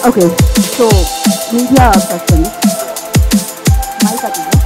Okay, so media questions. Mic up here.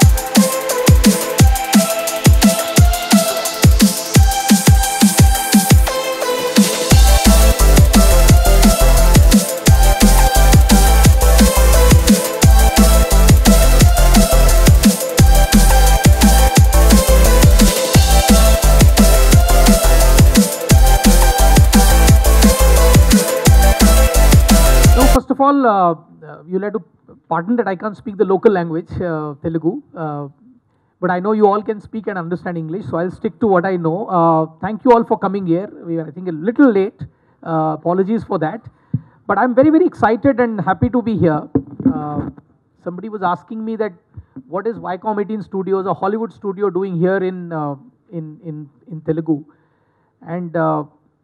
No, first of all, uh, uh, you'll have to pardon that I can't speak the local language, uh, Telugu. Uh, but I know you all can speak and understand English, so I'll stick to what I know. Uh, thank you all for coming here. We are, I think, a little late. Uh, apologies for that. But I'm very, very excited and happy to be here. Uh, somebody was asking me that what is Viacom 18 Studios, a Hollywood studio, doing here in, uh, in, in, in Telugu? And uh,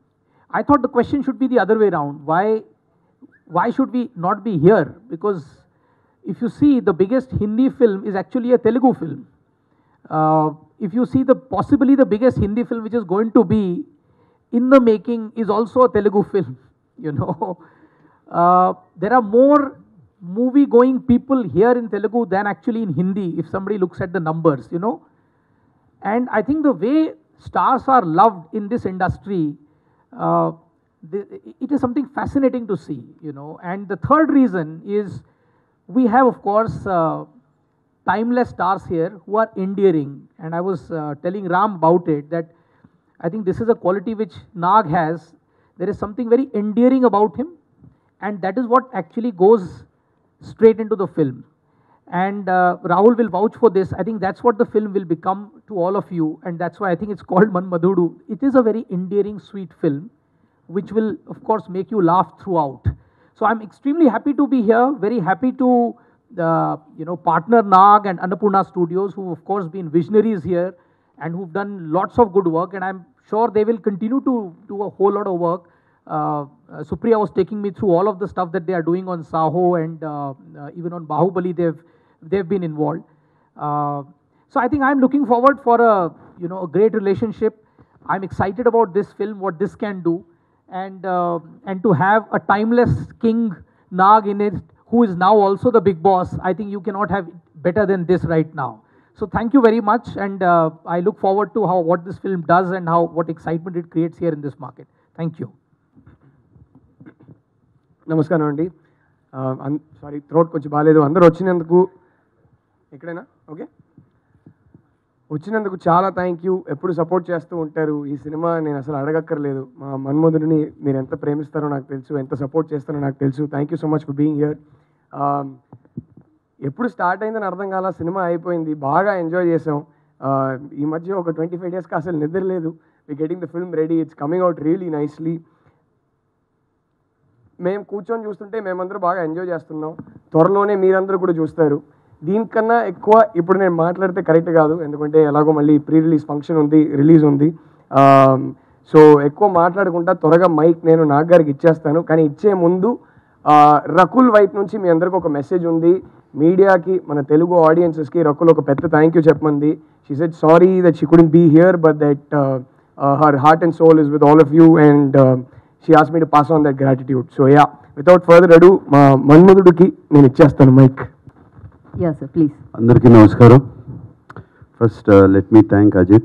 I thought the question should be the other way around. Why why should we not be here? Because if you see, the biggest Hindi film is actually a Telugu film. Uh, if you see the possibly the biggest Hindi film which is going to be in the making is also a Telugu film. You know, uh, there are more movie-going people here in Telugu than actually in Hindi. If somebody looks at the numbers, you know, and I think the way stars are loved in this industry, uh, the, it is something fascinating to see, you know. And the third reason is we have, of course, uh, timeless stars here who are endearing. And I was uh, telling Ram about it that I think this is a quality which Nag has. There is something very endearing about him, and that is what actually goes straight into the film. And uh, Rahul will vouch for this. I think that's what the film will become to all of you, and that's why I think it's called Man Madhudu. It is a very endearing, sweet film, which will, of course, make you laugh throughout. So I'm extremely happy to be here. Very happy to, uh, you know, partner Nag and Annapurna Studios, who of course been visionaries here and who've done lots of good work. And I'm sure they will continue to do a whole lot of work. Uh, uh, Supriya was taking me through all of the stuff that they are doing on Saho and uh, uh, even on Bahubali. They've they've been involved. Uh, so I think I'm looking forward for a you know a great relationship. I'm excited about this film, what this can do, and uh, and to have a timeless king Nag in it, who is now also the big boss. I think you cannot have better than this right now. So thank you very much, and uh, I look forward to how what this film does and how what excitement it creates here in this market. Thank you. నమస్కారం అండి sorry throat కొంచెం బాగాలేదు అందరూ వచ్చినందుకు ఎక్కడైనా okay వచ్చినందుకు చాలా thank you ఎప్పుడు సపోర్ట్ చేస్తూ ఉంటారు ఈ సినిమా నేను అసలు అడగక్కర్లేదు మా మన్మధుడిని మీరు ఎంత ప్రేమిస్తారో నాకు తెలుసు ఎంత సపోర్ట్ చేస్తారో నాకు తెలుసు thank you so much for being here ఎప్పుడు స్టార్ట్ అయిందని అర్థం కాల సినిమా అయిపోయింది బాగా ఎంజాయ్ చేసాం Uh, ఈ మధ్య ఒక ట్వంటీ ఫైవ్ డేస్కి అసలు నిద్ర లేదు we getting the film ready it's coming out really nicely మేము కూర్చొని చూస్తుంటే మేమందరూ బాగా ఎంజాయ్ చేస్తున్నాం త్వరలోనే మీరందరూ కూడా చూస్తారు దీనికన్నా ఎక్కువ ఇప్పుడు నేను మాట్లాడితే కరెక్ట్ కాదు ఎందుకంటే ఎలాగో మళ్ళీ ప్రీ రిలీజ్ ఫంక్షన్ ఉంది రిలీజ్ ఉంది సో ఎక్కువ మాట్లాడకుండా త్వరగా మైక్ నేను నాగ్ గారికి ఇచ్చేస్తాను కానీ ఇచ్చే ముందు ఆ, రకుల్ వైపు నుంచి మీ అందరికి ఒక మెసేజ్ ఉంది మీడియాకి మన తెలుగు ఆడియన్సెస్కి రకుల్ ఒక పెద్ద థ్యాంక్ యూ చెప్పమంది she said sorry that she couldn't be here but that her heart and soul is with all of you and she ఆస్ me to pass on that gratitude so yeah without further ado మా మన్మధుడికి నేను ఇచ్చేస్తాను mic Yes, sir, please. అందరికీ నమస్కారం first let me thank Ajit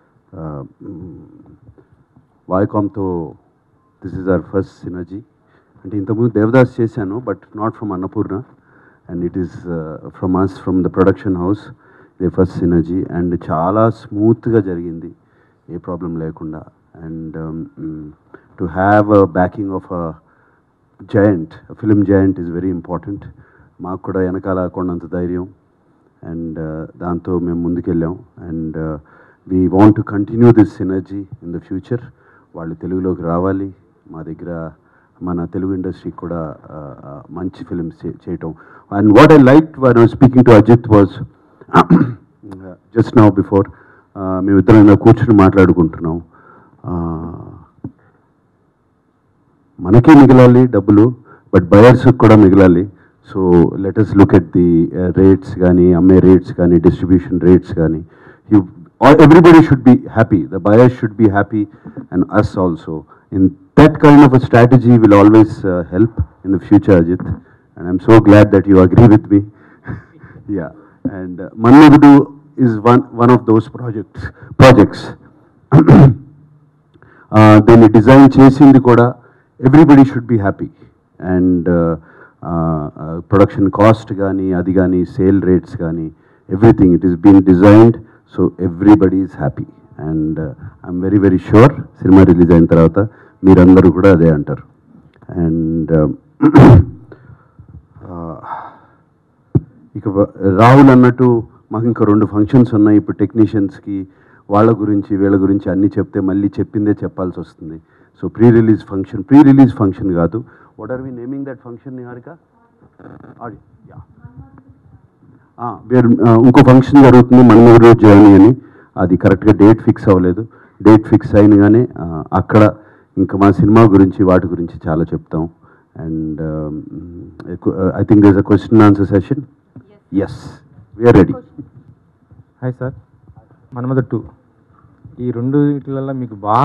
వాయికామ్తో this is our first synergy అంటే ఇంతకుముందు దేవదాస్ చేశాను but not from Annapurna and it is from us from the production house ఇది ఫస్ట్ సినర్జీ అండ్ చాలా స్మూత్గా జరిగింది ఏ ప్రాబ్లం లేకుండా and to have a backing of a giant film giant is very important మాకు కూడా వెనకాల కొండంత ధైర్యం అండ్ దాంతో మేము ముందుకెళ్ళాం and we want to continue this energy in the future వాళ్ళు తెలుగులోకి రావాలి మా దగ్గర మన తెలుగు ఇండస్ట్రీకి కూడా uh, uh, మంచి ఫిలిమ్స్ చేయటం and what I like were speaking to Ajit was just now before మేమిద్దరం ఇలా కూర్చుని మాట్లాడుకుంటున్నాం Uh, మనకే మిగలాలి డబ్బులు బట్ బయర్స్కి కూడా మిగలాలి so let us look at the rates కానీ అమ్మే రేట్స్ కానీ డిస్ట్రిబ్యూషన్ రేట్స్ కానీ you everybody should be happy the buyers should be happy and us also in that kind of a strategy will always help in the future, Ajit. And I'm so glad that you agree with me. yeah. And uh, Mannagudu is one, one of those projects. projects. uh, దీన్ని design చేసింది కూడా everybody should be happy and production cost కానీ అది కానీ sale rates కానీ everything it is been designed so everybody is happy and I'm very very sure సినిమా release అయిన తర్వాత మీరందరూ కూడా అదే అంటారు అండ్ ఇక వ- రాహుల్ అన్నట్టు మాకు ఇంకా రెండు ఫంక్షన్స్ ఉన్నాయి ఇప్పుడు టెక్నీషియన్స్కి వాళ్ళ గురించి వీళ్ళ గురించి అన్నీ చెప్తే మళ్ళీ చెప్పిందే చెప్పాల్సి వస్తుంది so pre release function pre release function కాదు what are we naming that function Haarika ఆడి యా వేరు ఇంకో ఫంక్షన్ జరుగుతుంది మన్మూరు జర్నీ అని అది కరెక్ట్గా డేట్ ఫిక్స్ అవ్వలేదు డేట్ ఫిక్స్ అయినగానే ఆ, అక్కడ ఇంకా మా సినిమా గురించి వాటి గురించి చాలా చెప్తాం and I think there's a question answer session yes we're ready hi sir Manmadha two ఈ రెండు వీటిలలో మీకు బాగా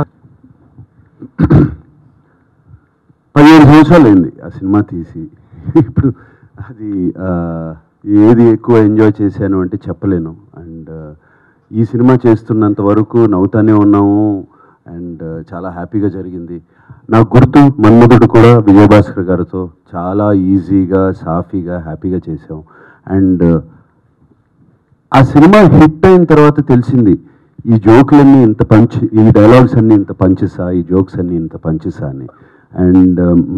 పదిహేడు సంవత్సరాలు అయింది ఆ సినిమా తీసి ఇప్పుడు అది ఆ, ఏది ఎక్కువ ఎంజాయ్ చేశాను అంటే చెప్పలేను అండ్ ఈ సినిమా చేస్తున్నంత వరకు నవ్వుతానే ఉన్నాము అండ్ చాలా హ్యాపీగా జరిగింది నాకు గుర్తు మన్మధుడు కూడా విజయభాస్కర్ గారితో చాలా ఈజీగా సాఫీగా హ్యాపీగా చేసాం అండ్ ఆ సినిమా హిట్ అయిన తర్వాత తెలిసింది ఈ జోకులన్నీ ఇంత పంచ్ ఈ డైలాగ్స్ అన్నీ ఇంత పంచిసా ఈ జోక్స్ అన్నీ ఇంత పంచిసా అని అండ్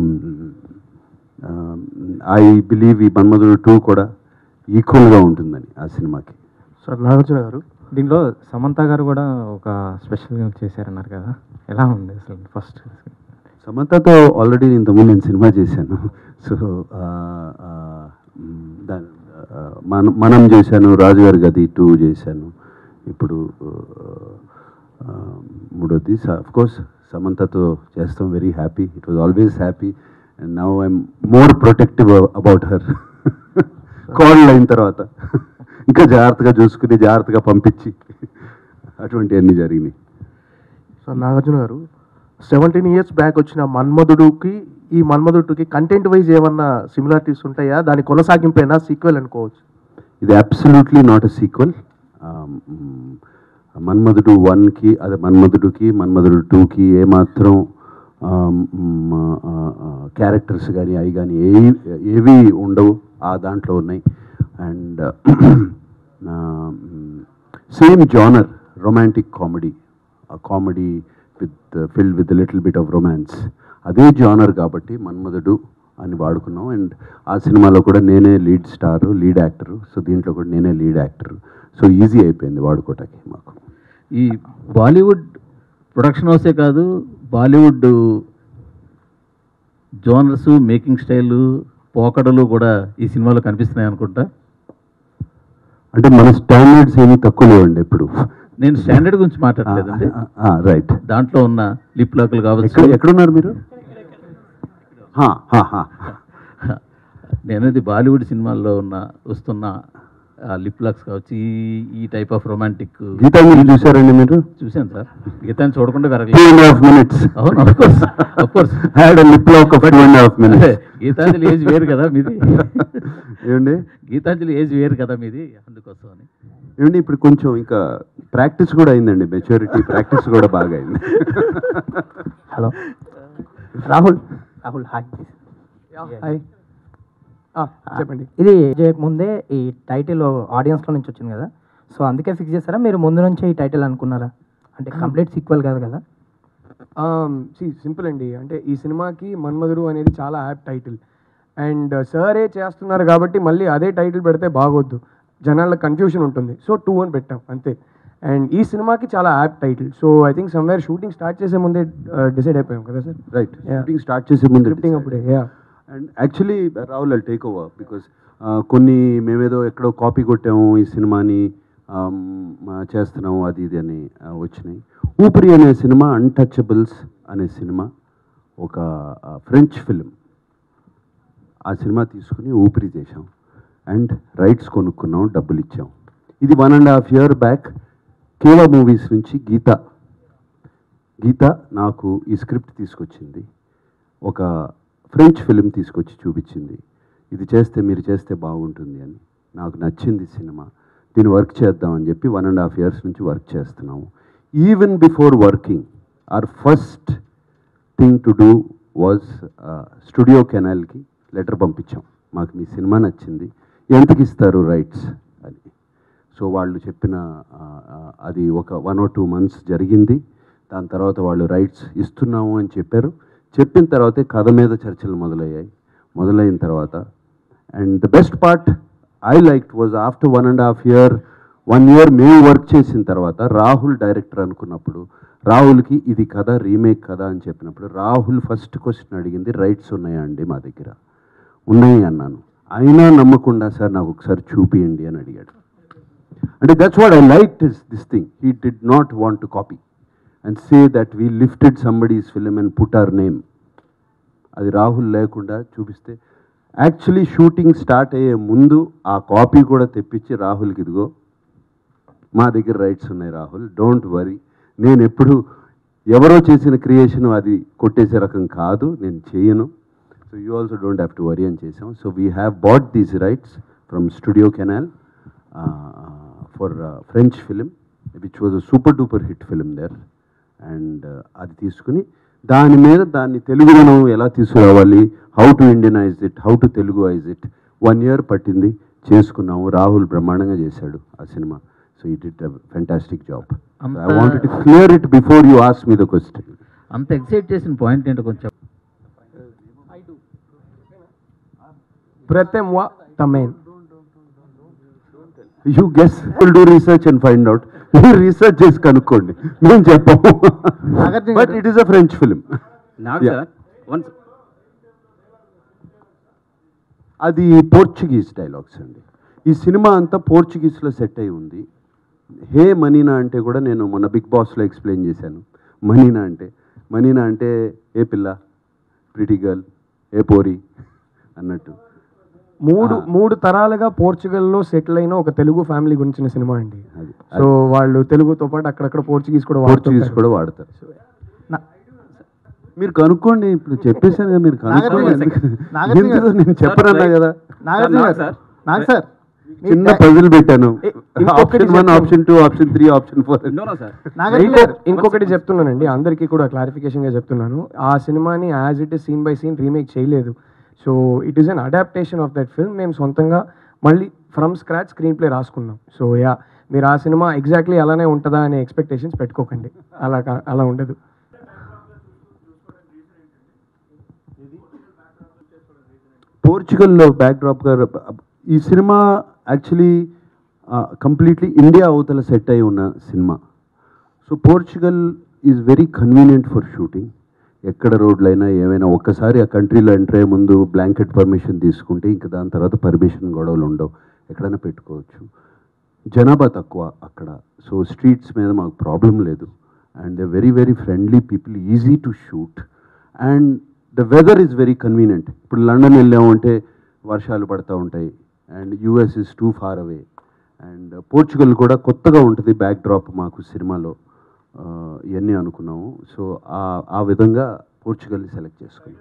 ఐ బిలీవ్ ఈ మన్మధుడు టూ కూడా ఈక్వల్గా ఉంటుందని ఆ సినిమాకి సార్ నాగార్జున గారు దీనిలో సమంత గారు కూడా ఒక స్పెషల్గా చేశారన్నారు కదా ఎలా ఉంది అసలు ఫస్ట్ సమంతతో ఆల్రెడీ ఇంతకుముందు నేను సినిమా చేశాను సో దాని ఆ, మనం మనం చేశాను రాజుగారి గది టూ చేశాను ఇప్పుడు ఆ, మూడోది ఆఫ్ కోర్స్ సమంతతో చేస్తాం very happy it was always happy and now I'm more protective about her call అయిన తర్వాత ఇంకా జాగ్రత్తగా చూసుకుని జాగ్రత్తగా పంపించి అటువంటివన్నీ జరిగినాయి సార్ నాగార్జున గారు సెవెంటీన్ ఇయర్స్ బ్యాక్ వచ్చిన మన్మధుడుకి ఈ మన్మధుడికి కంటెంట్ వైజ్ ఏమన్నా సిమిలారిటీస్ ఉంటాయా దాని కొనసాగింపేనా సీక్వెల్ అనుకోవచ్చు ఇది absolutely not a sequel Manmadhudu వన్కి అదే మన్మధుడికి మన్మధుడు టూకి ఏమాత్రం క్యారెక్టర్స్ కానీ అవి కానీ ఏ ఏవి ఉండవు ఆ దాంట్లో ఉన్నాయి and same genre romantic comedy comedy with filled with little bit of romance అదే జానర్ కాబట్టి మన్మధుడు అని వాడుకున్నాం అండ్ ఆ సినిమాలో కూడా నేనే lead star lead actor so దీంట్లో కూడా నేనే లీడ్ యాక్టర్ సో ఈజీ అయిపోయింది వాడుకోవటానికి మాకు ఈ బాలీవుడ్ ప్రొడక్షన్ హౌసే కాదు బాలీవుడ్ జోనర్స్ మేకింగ్ స్టైల్ పోకడలు కూడా ఈ సినిమాలో కనిపిస్తున్నాయి అనుకుంటా అంటే మన స్టాండర్డ్స్ ఏమీ తక్కువ లేవండి ఎప్పుడు నేను స్టాండర్డ్ గురించి మాట్లాడలేదండి రైట్ దాంట్లో ఉన్న లిప్ లాక్లు ఎక్కడ కావచ్చు ఎక్కడున్నారు మీరు హా, హా, హా. నేనది బాలీవుడ్ సినిమాల్లో ఉన్న వస్తున్న లిప్ లాక్స్ కావచ్చు ఈ ఈ టైప్ ఆఫ్ రొమాంటిక్ గీతాంజలి చూసారండి మీరు చూశాను సార్ గీతాన్ని చూడకుండా టూ పెరగలేదు అండ్ హాఫ్ మినిట్స్ అవును of course, of course. Had lip lock of two and half అదే, మినిట్స్ గీతాంజలి ఏజ్ వేరు కదా మీది ఏమండి గీతాంజలి ఏజ్ వేరు కదా మీది అందుకోసం అని ఏమండి ఇప్పుడు కొంచెం ఇంకా ప్రాక్టీస్ కూడా అయిందండి మెచ్యూరిటీ ప్రాక్టీస్ కూడా బాగా అయింది hello Rahul Rahul hi hi చెప్పండి ఇది చేయకముందే ఈ టైటిల్ ఆడియన్స్లో నుంచి వచ్చింది కదా సో అందుకే ఫిక్స్ చేస్తారా మీరు ముందు నుంచే ఈ టైటిల్ అనుకున్నారా అంటే కంప్లీట్ సీక్వెల్ కాదు కదా సి సింపుల్ అండి అంటే ఈ సినిమాకి మన్మధుడు అనేది చాలా యాప్ టైటిల్ అండ్ సరే చేస్తున్నారు కాబట్టి మళ్ళీ అదే టైటిల్ పెడితే బాగోద్దు జనాలకు కన్ఫ్యూషన్ ఉంటుంది సో టూ అని పెట్టాం అంతే అండ్ ఈ సినిమాకి చాలా apt title so I think somewhere shooting start చేసే ముందే డిసైడ్ అయిపోయాం కదా sir right Yeah. Shooting start చేసే ముందు స్క్రిప్టింగ్ అప్పుడే yeah and actually Rahul I take over because కొన్ని మేమేదో ఎక్కడో కాపీ కొట్టాము ఈ సినిమాని um, ఆ, చేస్తున్నాము అది ఇది అని ఆ, వచ్చినాయి ఊపిరి అనే సినిమా అన్టచబుల్స్ అనే సినిమా ఒక ఫ్రెంచ్ ఫిలిం ఆ సినిమా తీసుకుని ఊపిరి చేశాం అండ్ రైట్స్ కొనుక్కున్నాం డబ్బులు ఇచ్చాం ఇది one and half year back కేవా మూవీస్ నుంచి గీత గీత నాకు ఈ స్క్రిప్ట్ తీసుకొచ్చింది ఒక ఫ్రెంచ్ ఫిలిం తీసుకొచ్చి చూపించింది ఇది చేస్తే మీరు చేస్తే బాగుంటుంది అని నాకు నచ్చింది సినిమా దీన్ని వర్క్ చేద్దామని చెప్పి వన్ అండ్ హాఫ్ ఇయర్స్ నుంచి వర్క్ చేస్తున్నాము even before working our first thing to do was Studio కెనాల్కి లెటర్ పంపించాం మాకు మీ సినిమా నచ్చింది ఎంతకి ఇస్తారు రైట్స్ అని సో వాళ్ళు చెప్పిన ఆ, ఆ, అది ఒక వన్ ఆర్ టూ మంత్స్ జరిగింది దాని తర్వాత వాళ్ళు రైట్స్ ఇస్తున్నాము అని చెప్పారు చెప్పిన తర్వాతే కథ మీద చర్చలు మొదలయ్యాయి మొదలైన తర్వాత and the best part I like was after one and half year one year మేము వర్క్ చేసిన తర్వాత రాహుల్ డైరెక్టర్ అనుకున్నప్పుడు రాహుల్కి ఇది కథ రీమేక్ కథ అని చెప్పినప్పుడు రాహుల్ ఫస్ట్ క్వశ్చన్ అడిగింది రైట్స్ ఉన్నాయా అండి మా దగ్గర ఉన్నాయి అన్నాను అయినా నమ్మకుండా సార్ నాకు ఒకసారి చూపియండి అని అడిగాడు అంటే that's what I like this this thing he did not want to copy and say that we lifted somebody's film and put our name అది రాహుల్ లేకుండా చూపిస్తే యాక్చువల్లీ షూటింగ్ స్టార్ట్ అయ్యే ముందు ఆ కాపీ కూడా తెప్పించి రాహుల్కి ఇదిగో మా దగ్గర రైట్స్ ఉన్నాయి రాహుల్ డోంట్ వరీ నేను ఎప్పుడు ఎవరో చేసిన క్రియేషన్ అది కొట్టేసే రకం కాదు నేను చేయను so you also don't have to worry అని చేసాం so we have bought these rights from Studio Canal for French film which was a super duper hit film there and అది తీసుకుని దాని మీద దాన్ని తెలుగులో మనం ఎలా తీసుకురావాలి how to Indianise it how to తెలుగువైజ్ ఇట్ వన్ ఇయర్ పట్టింది చేసుకున్నాము రాహుల్ బ్రహ్మాండంగా చేశాడు ఆ సినిమా so it it fantastic job I అంత- want to clear it before you ask me the question అంత ఎక్సైట్ చేసిన పాయింట్ ఏంటో కొంచెం ప్రతే moi también. You guess will do research and find out మీరు రీసెర్చ్ చేసి కనుక్కోండి మేము చెప్పము but it is a French film నాకు Yeah. సార్ వన్స్ అది పోర్చుగీస్ డైలాగ్స్ అండి ఈ సినిమా అంతా పోర్చుగీస్లో సెట్ అయి ఉంది హే మనీనా అంటే కూడా నేను మొన్న బిగ్ బాస్లో ఎక్స్ప్లెయిన్ చేశాను మనీనా అంటే మనీనా అంటే ఏ పిల్ల ప్రిటీ గర్ల్ ఏ పోరి అన్నట్టు మూడు ఆ. మూడు తరాలుగా పోర్చుగల్లో సెటిల్ అయిన ఒక తెలుగు ఫ్యామిలీ గురించిన సినిమా అండి అది సో వాళ్ళు తెలుగుతో పాటు అక్కడక్కడ పోర్చుగీస్ కూడా పోర్చుగీస్ వాడుతుంటారు. కూడా వాడతారు మీరు కనుక్కోండి ఇప్పుడు చెప్పేశాను కదా మీరు కనుక్కోండి నాగార్జున ఎందుకు- నాగార్జున ఎందుకు నేను చెప్పనన్నా కదా నాగార్జున నాకు గారు సార్. నాకు సార్ చిన్న పజిల్ పెట్టాను ఏ, ఇంకొకటి ఆప్షన్ వన్ చెప్తాను. Option two option three option four no no sir Nagarjuna ఇంకో- గారు ఇంకొకటి చెప్తున్నానండి అందరికీ కూడా క్లారిఫికేషన్ గా చెప్తున్నాను ఆ సినిమాని as it is scene by scene remake చేయలేదు so it is an adaptation of that film మేము సొంతంగా మళ్ళీ ఫ్రమ్ స్క్రాచ్ స్క్రీన్ ప్లే రాసుకున్నాం సో యా మీరు ఆ సినిమా ఎగ్జాక్ట్లీ అలానే ఉంటుందా అనే ఎక్స్పెక్టేషన్స్ పెట్టుకోకండి అలా కా- అలా ఉండదు పోర్చుగల్లో బ్యాక్డ్రాప్ గారు ఈ సినిమా యాక్చువల్లీ కంప్లీట్లీ ఇండియా అవతల సెట్ అయి ఉన్న సినిమా so Portugal is very convenient for shooting ఎక్కడ రోడ్లైనా ఏమైనా ఒక్కసారి ఆ కంట్రీలో ఎంటర్ అయ్యే ముందు బ్లాంకెట్ పర్మిషన్ తీసుకుంటే ఇంకా దాని తర్వాత పర్మిషన్ గొడవలు ఉండవు ఎక్కడైనా పెట్టుకోవచ్చు జనాభా తక్కువ అక్కడ సో స్ట్రీట్స్ మీద మాకు ప్రాబ్లం లేదు and they very very friendly people easy to shoot and the weather is very convenient ఇప్పుడు లండన్ వెళ్ళామంటే వర్షాలు పడుతూ ఉంటాయి and US is too far away and Portugal కూడా కొత్తగా ఉంటుంది బ్యాక్ డ్రాప్ మాకు సినిమాలో ఆ, ఇవన్నీ అనుకున్నాము సో ఆ ఆ విధంగా పోర్చుగల్ని సెలెక్ట్ చేసుకున్నాం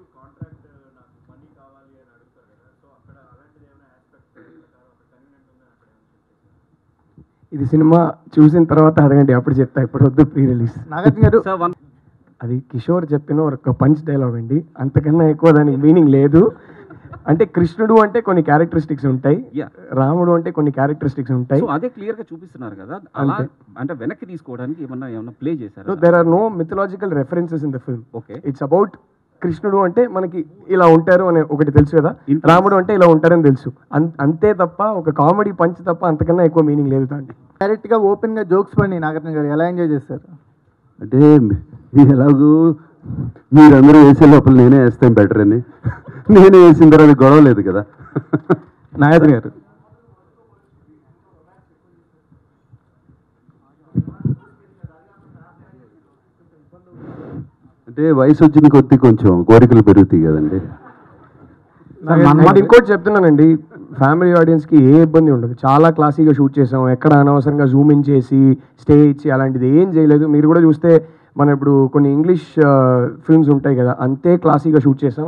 ఇది సినిమా చూసిన తర్వాత అడగండి అప్పుడు చెప్తా ఇప్పుడు వద్దు ప్రీ రిలీజ్ నాగార్జున గారు సార్ వన్ అది కిషోర్ చెప్పిన ఒక పంచ్ డైలాగ్ అండి అంతకన్నా ఎక్కువ దానికి మీనింగ్ లేదు అంటే కృష్ణుడు అంటే కొన్ని క్యారెక్టరిస్టిక్స్ ఉంటాయి Yeah. రాముడు అంటే కొన్ని క్యారెక్టరిస్టిక్స్ ఉంటాయి సో అదే క్లియర్ గా చూపిస్తున్నారు కదా అలా అంతే. అంటే వెనక్కి తీసుకోవడానికి ఏమన్నా ఏమన్నా ప్లే చేశారు there are no mythological references in the film okay it's about కృష్ణుడు అంటే మనకి ఇలా ఉంటారు అని ఒకటి తెలుసు కదా Influence. రాముడు అంటే ఇలా ఉంటారని తెలుసు అన్- అంతే తప్ప ఒక కామెడీ పంచ్ తప్ప అంతకన్నా ఎక్కువ మీనింగ్ లేదు దాంట్లో డైరెక్ట్ గా ఓపెన్ గా జోక్స్ పండి నాగార్జున గారు ఎలా ఎంజాయ్ చేస్తారు అంటే మీ- ఎలాగూ మీరందరూ వేసే లోపల నేనే వేస్తాను బెటర్ అని నేనే వేసిన తర్వాత గొడవ లేదు కదా నాగార్జున గారు అంటే వయసు వచ్చిన కొద్దీ కొంచెం కోరికలు పెరుగుతాయి కదండి మరి ఇంకోటి చెప్తున్నానండి ఫ్యామిలీ ఆడియన్స్ కి ఏ ఇబ్బంది ఉండదు చాలా క్లాసీగా షూట్ చేసాం ఎక్కడ అనవసరంగా జూమ్ ఇన్ చేసి స్టే ఇచ్చి అలాంటిది ఏం చేయలేదు మీరు కూడా చూస్తే మనం ఇప్పుడు కొన్ని ఇంగ్లీష్ ఫిల్మ్స్ ఉంటాయి కదా అంతే క్లాసీగా షూట్ చేసాం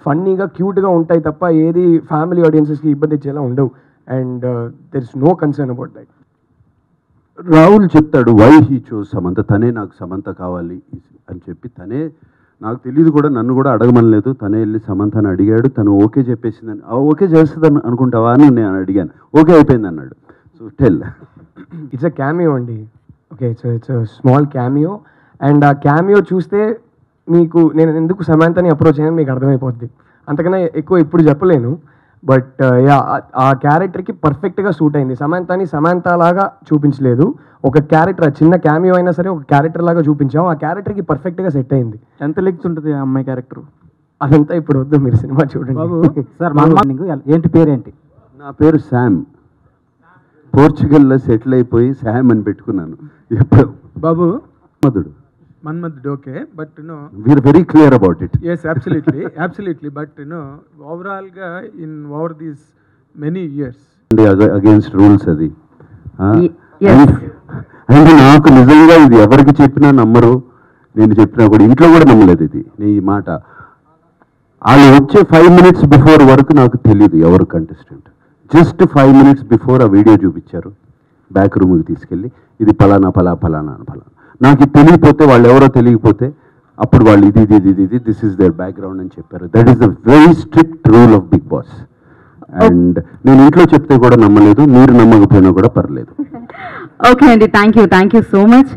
ఫన్నీగా క్యూట్గా ఉంటాయి తప్ప ఏది ఫ్యామిలీ ఆడియన్సెస్కి ఇబ్బంది ఇచ్చేలా ఉండవు and there is no concern about that Rahul చెప్తాడు వై హీ చూస్ సమంత తనే నాకు సమంత కావాలి అని చెప్పి తనే నాకు తెలియదు కూడా నన్ను కూడా అడగమనలేదు తనే వెళ్ళి సమంతని అడిగాడు తను ఓకే చెప్పేసిందని "ఆ, ఓకే చేస్తుందని అనుకుంటావా అని నేను అడిగాను ఓకే అయిపోయింది అన్నాడు so tell it's a cameo అండి okay it's it's small cameo and ఆ క్యామియో చూస్తే మీకు నేను ఎందుకు సమాంతని అప్రోచ్ అయ్యాను మీకు అర్థమైపోద్ది అంతకన్నా ఎక్కువ ఇప్పుడు చెప్పలేను బట్ యా ఆ క్యారెక్టర్కి పర్ఫెక్ట్గా సూట్ అయింది సమాంతని సమాంత లాగా చూపించలేదు ఒక క్యారెక్టర్ చిన్న క్యామియో అయినా సరే ఒక క్యారెక్టర్ లాగా చూపించాం ఆ క్యారెక్టర్కి పర్ఫెక్ట్గా సెట్ అయింది ఎంత లెగ్స్ ఉంటుంది ఆ అమ్మాయి క్యారెక్టర్ అదంతా ఇప్పుడు వద్దు మీరు సినిమా చూడండి సార్ మార్నింగ్ ఏంటి పేరేంటి నా పేరు శామ్ పోర్చుగల్లో సెటిల్ అయిపోయి శామ్ అని పెట్టుకున్నాను ఎప్పుడు బాబు మధుడు Manmadhudu okay but you know we're very clear about it yes absolutely absolutely but you know ఓవరాల్గా in over these many years against rules అది ఆ? Ye- yes. అండ్ అండ్ నాకు నిజంగా ఇది ఎవరికి చెప్పినా నమ్మరు నేను చెప్పినా కూడా ఇంట్లో కూడా నమ్మలేదు ఇది నీ ఈ మాట వాళ్ళు వచ్చే ఫైవ్ మినిట్స్ బిఫోర్ వరకు నాకు తెలియదు ఎవరు contestant just five minutes before ఆ వీడియో చూపించారు బ్యాక్ రూమ్కి తీసుకెళ్ళి ఇది పలానా పలా పలానా అని పలానా నాకు ఇది తెలియకపోతే వాళ్ళు ఎవరో తెలియకపోతే అప్పుడు వాళ్ళు ఇది ఇది ఇది ఇది దిస్ ఇస్ దేర్ బ్యాక్గ్రౌండ్ అని చెప్పారు that is the very strict rule of Bigg Boss and నేను ఇంట్లో చెప్తే కూడా నమ్మలేదు మీరు నమ్మకపోయినా కూడా పర్లేదు ఓకే అండి thank you thank you so much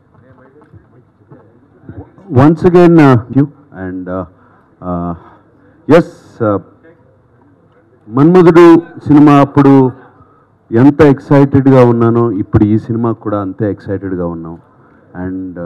once again uh, you and uh, uh, yes uh, Manmadhudu సినిమా అప్పుడు ఎంత ఎక్సైటెడ్గా ఉన్నానో ఇప్పుడు ఈ సినిమా కూడా అంతే ఎక్సైటెడ్గా ఉన్నాం and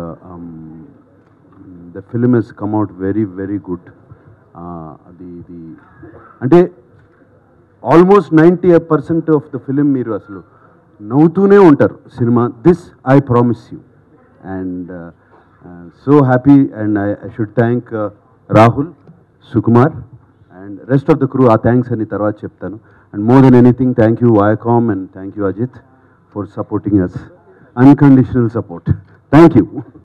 the film has come out very very good అది ఇది అంటే almost ninety percent of the film మీరు అసలు నవ్వుతూనే ఉంటారు సినిమా this I promise you and so happy and I I should thank Rahul Sukumar and rest of the crew ఆ thanks అని తర్వాత చెప్తాను and more than anything thank you Viacom and thank you Ajit for supporting us unconditional support thank you